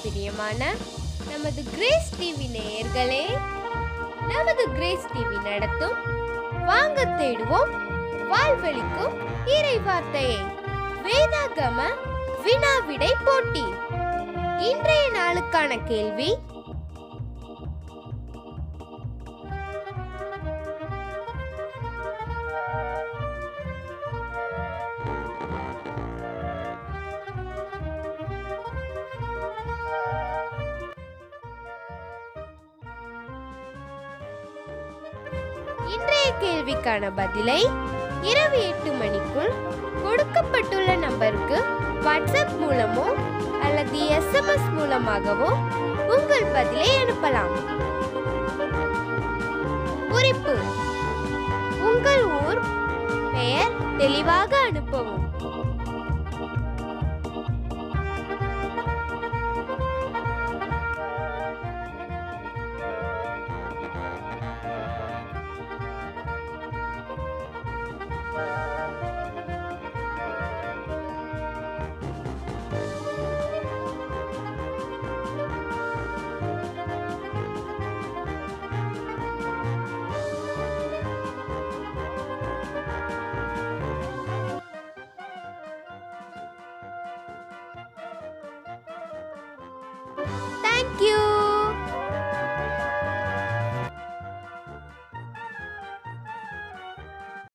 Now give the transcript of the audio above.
பிரியமான நமது grace TV நேயர்களே நமது கிரேஸ் டிவி நடத்தும் வாங்க தேடுவோம் வாழ்வழிக்கும் இறை வார்த்தையை வேதாகம வினாவிடை போட்டி இன்றைய நாளுக்கான கேள்வி இன்றைய கேள்விக்கான பதிலை இரவு எட்டு மணிக்குள் கொடுக்கப்பட்டுள்ள நம்பருக்கு வாட்ஸ்அப் மூலமோ அல்லது எஸ்எம்எஸ் மூலமாகவோ உங்கள் பதிலை அனுப்பலாம் குறிப்பு உங்கள் ஊர் பெயர் தெளிவாக அனுப்பவும்